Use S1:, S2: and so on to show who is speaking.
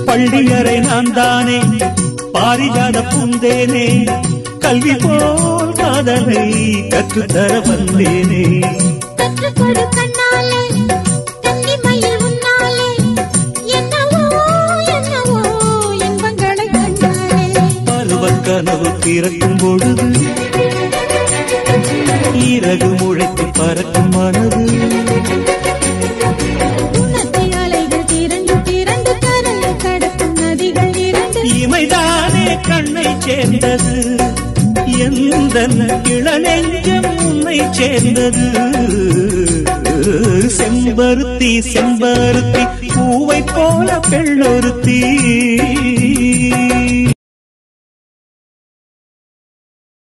S1: பள்ளியறை நான் தானே பாரிஜாத பூந்தேனே கல்வி போல் காதலை கற்றுத்தர வந்தேனே
S2: கற்றுக்கொடு கண்ணாலே கன்னி மயில் உன்னாலே என்னவோ என்னவோ இன்பங்களை கண்டாலே
S1: பருவக் கனவு பிறக்கும் பொழுது இறகு முளைத்து பறக்கும் மனது
S2: உனத்தி அலைகள் திரண்டு திரண்டு கரையை கடக்கும் நதிகள் இரண்டு
S1: இமைதானே கண்ணை சேர்ந்தது எந்த இளநெஞ்சம் உன்னை சேர்ந்தது செம்பருத்தி செம்பருத்தி பூவை போல பெள்ளொருத்தி